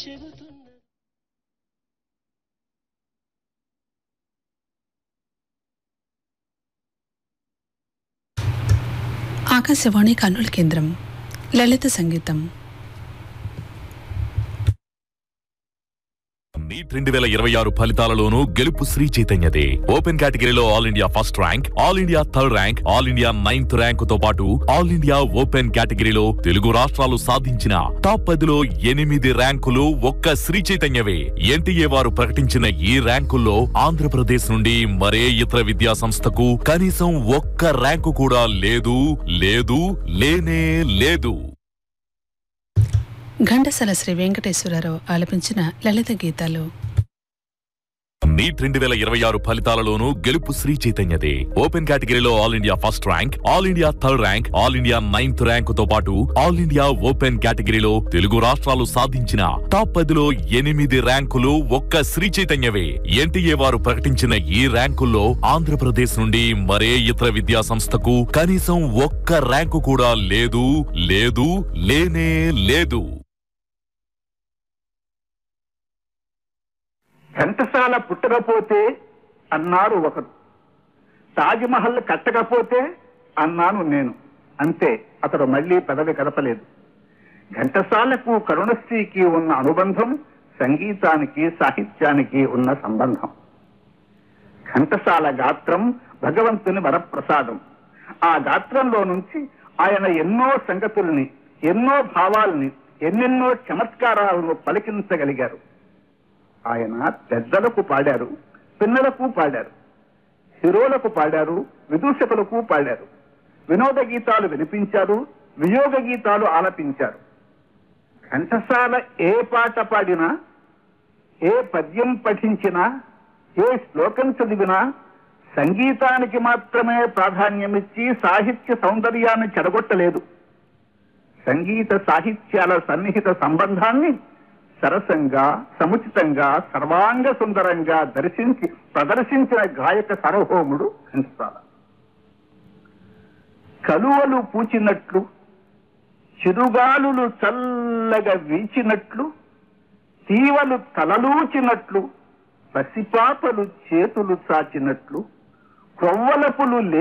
ఆకాశవాణి కర్నూలు కేంద్రం లలిత సంగీతం నీట్ రెండు వేల ఇరవై ఆరు ఫలితాలలోనూ గెలుపు శ్రీ చైతన్యదే ఓపెన్ కేటగిరీలో all India first rank all India third rank all India ninth rank తో పాటు ఆల్ ఇండియా ఓపెన్ కేటగిరీలో తెలుగు రాష్ట్రాలు సాధించిన టాప్ పదిలో ఎనిమిది ర్యాంకులు ఒక్క శ్రీ చైతన్యవే ఎన్టీఏ వారు ప్రకటించిన ఈ ర్యాంకుల్లో ఆంధ్రప్రదేశ్ నుండి మరే ఇతర విద్యా సంస్థకు కనీసం ఒక్క ర్యాంకు కూడా లేదు లేదు లేనే లేదు ఘంటసాల శ్రీ వెంకటేశ్వరరావు ఆలపించిన లలిత గీతాలు నీట్ రెండు వేల ఇరవై ఆరు ఫలితాలలోనూ గెలుపు శ్రీ చైతన్యదే ఓపెన్ కేటగిరీలో all India first rank all India third rank all India ninth rank తో పాటు ఆల్ ఇండియా ఓపెన్ కేటగిరీలో తెలుగు రాష్ట్రాలు సాధించిన టాప్ పదిలో ఎనిమిది ర్యాంకులు ఒక్క శ్రీ చైతన్యవే ఎన్టీఏ వారు ప్రకటించిన ఈ ర్యాంకుల్లో ఆంధ్రప్రదేశ్ నుండి మరే ఇతర విద్యా సంస్థకు కనీసం ఒక్క ర్యాంకు కూడా లేదు లేదు లేనే లేదు ఘంటసాల పుట్టకపోతే అన్నారు ఒకరు తాజ్మహల్ కట్టకపోతే అన్నాను నేను అంతే అతడు మళ్ళీ పదవి కదపలేదు ఘంటసాలకు కరుణశ్రీకి ఉన్న అనుబంధం సంగీతానికి సాహిత్యానికి ఉన్న సంబంధం ఘంటసాల గాత్రం భగవంతుని వరప్రసాదం ఆ గాత్రంలో నుంచి ఆయన ఎన్నో సంగతుల్ని ఎన్నో భావాల్ని ఎన్నెన్నో చమత్కారాలను పలికించగలిగారు ఆయన పెద్దలకు పాడారు పిన్నలకు పాడారు హీరోలకు పాడారు విదూషకులకు పాడారు వినోద గీతాలు వినిపించారు వియోగ గీతాలు ఆలపించారు ఘంటసాల ఏ పాట పాడినా ఏ పద్యం పఠించినా ఏ శ్లోకం చదివినా సంగీతానికి మాత్రమే ప్రాధాన్యమిచ్చి సాహిత్య సౌందర్యాన్ని చెడగొట్టలేదు సంగీత సాహిత్యాల సన్నిహిత సంబంధాన్ని సరసంగా సముచితంగా సర్వాంగ సుందరంగా దర్శించి ప్రదర్శించిన గాయక సార్వభౌముడు ఘంటసాల కలువలు పూచినట్లు చిరుగాలులు చల్లగా వీచినట్లు తీవలు తలలూచినట్లు పసిపాపలు చేతులు చాచినట్లు క్రొవ్వలపులు